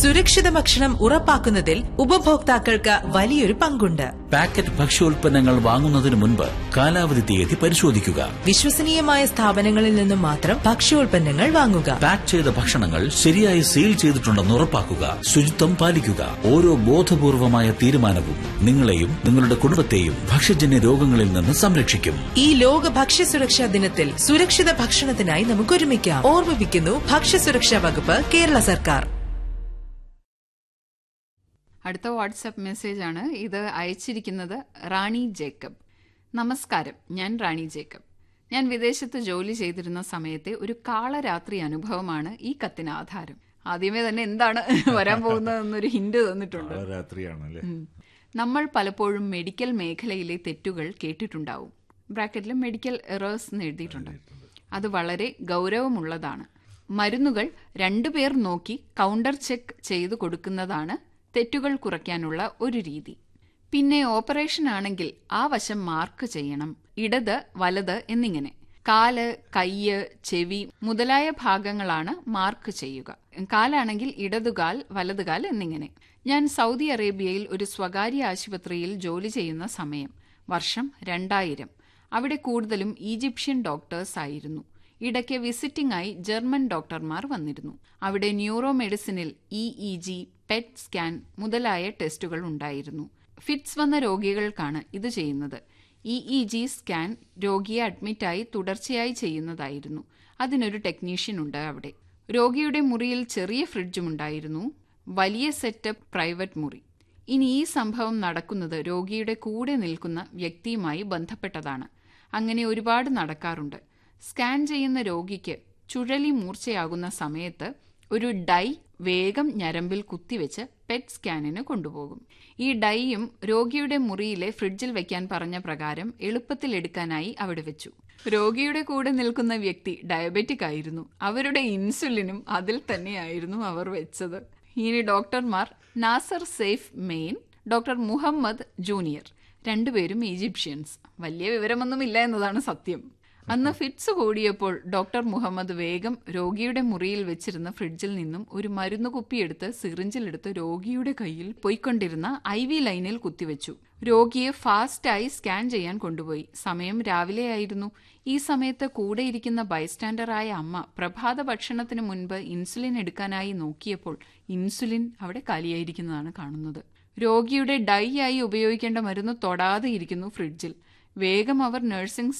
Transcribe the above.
സുരക്ഷിത ഭക്ഷണം ഉറപ്പാക്കുന്നതിൽ ഉപഭോക്താക്കൾക്ക് വലിയൊരു പങ്കുണ്ട് പാക്കറ്റ് ഭക്ഷ്യോൽപ്പന്നങ്ങൾ വാങ്ങുന്നതിന് മുൻപ് കാലാവധി തീയതി പരിശോധിക്കുക വിശ്വസനീയമായ സ്ഥാപനങ്ങളിൽ നിന്നും മാത്രം ഭക്ഷ്യോൽപ്പന്നങ്ങൾ വാങ്ങുക പാക്ക് ചെയ്ത ഭക്ഷണങ്ങൾ ശരിയായി സീൽ ചെയ്തിട്ടുണ്ടെന്ന് ഉറപ്പാക്കുക ശുചിത്വം പാലിക്കുക ഓരോ ബോധപൂർവമായ തീരുമാനവും നിങ്ങളെയും നിങ്ങളുടെ കുടുംബത്തെയും ഭക്ഷ്യജന്യ രോഗങ്ങളിൽ നിന്ന് സംരക്ഷിക്കും ഈ ലോക ഭക്ഷ്യസുരക്ഷാ ദിനത്തിൽ സുരക്ഷിത ഭക്ഷണത്തിനായി നമുക്ക് ഒരുമിക്കാം ഓർമ്മിപ്പിക്കുന്നു ഭക്ഷ്യസുരക്ഷാ വകുപ്പ് കേരള സർക്കാർ അടുത്ത വാട്സപ്പ് മെസ്സേജ് ആണ് ഇത് അയച്ചിരിക്കുന്നത് റാണി ജേക്കബ് നമസ്കാരം ഞാൻ റാണി ജേക്കബ് ഞാൻ വിദേശത്ത് ജോലി ചെയ്തിരുന്ന സമയത്തെ ഒരു കാളരാത്രി അനുഭവമാണ് ഈ കത്തിന് ആധാരം ആദ്യമേ തന്നെ എന്താണ് വരാൻ പോകുന്നതെന്നൊരു ഹിന്റ് തന്നിട്ടുണ്ട് രാത്രിയാണല്ലേ ഉം. നമ്മൾ പലപ്പോഴും മെഡിക്കൽ മേഖലയിലെ തെറ്റുകൾ കേട്ടിട്ടുണ്ടാവും ബ്രാക്കറ്റിൽ മെഡിക്കൽ എറേഴ്സ് എന്ന് എഴുതിയിട്ടുണ്ട് അത് വളരെ ഗൗരവമുള്ളതാണ് മരുന്നുകൾ രണ്ടുപേർ നോക്കി കൗണ്ടർ ചെക്ക് ചെയ്തു കൊടുക്കുന്നതാണ് തെറ്റുകൾ കുറയ്ക്കാനുള്ള ഒരു രീതി പിന്നെ ഓപ്പറേഷൻ ആണെങ്കിൽ ആ വശം മാർക്ക് ചെയ്യണം ഇടത് വലത് എന്നിങ്ങനെ കാല് കയ്യ് ചെവി മുതലായ ഭാഗങ്ങളാണ് മാർക്ക് ചെയ്യുക കാലാണെങ്കിൽ ഇടതുകാൽ വലതുകാൽ എന്നിങ്ങനെ ഞാൻ സൗദി അറേബ്യയിൽ ഒരു സ്വകാര്യ ആശുപത്രിയിൽ ജോലി ചെയ്യുന്ന സമയം വർഷം രണ്ടായിരം അവിടെ കൂടുതലും ഈജിപ്ഷ്യൻ ഡോക്ടേഴ്സ് ആയിരുന്നു ഇടയ്ക്ക് വിസിറ്റിംഗ് ആയി ജർമ്മൻ ഡോക്ടർമാർ വന്നിരുന്നു അവിടെ ന്യൂറോ മെഡിസിനിൽ E E G PET scan മുതലായ ടെസ്റ്റുകൾ ഉണ്ടായിരുന്നു ഫിറ്റ്സ് വന്ന രോഗികൾക്കാണ് ഇത് ചെയ്യുന്നത് ഇ ഇ ജി സ്കാൻ രോഗിയെ അഡ്മിറ്റായി തുടർച്ചയായി ചെയ്യുന്നതായിരുന്നു അതിനൊരു ടെക്നീഷ്യൻ ഉണ്ട് അവിടെ രോഗിയുടെ മുറിയിൽ ചെറിയ ഫ്രിഡ്ജും ഉണ്ടായിരുന്നു വലിയ സെറ്റപ്പ് പ്രൈവറ്റ് മുറി ഇനി ഈ സംഭവം നടക്കുന്നത് രോഗിയുടെ കൂടെ നിൽക്കുന്ന വ്യക്തിയുമായി ബന്ധപ്പെട്ടതാണ് അങ്ങനെ ഒരുപാട് നടക്കാറുണ്ട് സ്കാൻ ചെയ്യുന്ന രോഗിക്ക് ചുഴലി മൂർച്ചയാകുന്ന സമയത്ത് ഒരു ഡൈ വേഗം ഞരമ്പിൽ കുത്തിവെച്ച് പെറ്റ് സ്കാനിന് കൊണ്ടുപോകും ഈ ഡൈയും രോഗിയുടെ മുറിയിലെ ഫ്രിഡ്ജിൽ വെക്കാൻ പറഞ്ഞ പ്രകാരം എളുപ്പത്തിൽ എടുക്കാനായി അവിടെ വെച്ചു രോഗിയുടെ കൂടെ നിൽക്കുന്ന വ്യക്തി ഡയബറ്റിക് ആയിരുന്നു അവരുടെ ഇൻസുലിനും അതിൽ തന്നെയായിരുന്നു അവർ വെച്ചത് ഇനി ഡോക്ടർമാർ Nasser Saif main doctor Muhammad junior രണ്ടുപേരും ഈജിപ്ഷ്യൻസ് വലിയ വിവരമൊന്നുമില്ല എന്നതാണ് സത്യം അന്ന് ഫിറ്റ്സ് കൂടിയപ്പോൾ ഡോക്ടർ മുഹമ്മദ് വേഗം രോഗിയുടെ മുറിയിൽ വെച്ചിരുന്ന ഫ്രിഡ്ജിൽ നിന്നും ഒരു മരുന്ന് കുപ്പിയെടുത്ത് സിറിഞ്ചിലെടുത്ത് രോഗിയുടെ കയ്യിൽ പോയിക്കൊണ്ടിരുന്ന ഐ വി ലൈനിൽ കുത്തിവെച്ചു രോഗിയെ ഫാസ്റ്റായി സ്കാൻ ചെയ്യാൻ കൊണ്ടുപോയി സമയം രാവിലെയായിരുന്നു ഈ സമയത്ത് കൂടെ ഇരിക്കുന്ന ബൈസ്റ്റാൻഡറായ അമ്മ പ്രഭാത ഭക്ഷണത്തിന് മുൻപ് ഇൻസുലിൻ എടുക്കാനായി നോക്കിയപ്പോൾ ഇൻസുലിൻ അവിടെ കാലിയായിരിക്കുന്നതാണ് കാണുന്നത് രോഗിയുടെ ഡൈ ആയി ഉപയോഗിക്കേണ്ട മരുന്ന് തൊടാതെ ഇരിക്കുന്നു ഫ്രിഡ്ജിൽ വേഗം അവർ നഴ്സിംഗ്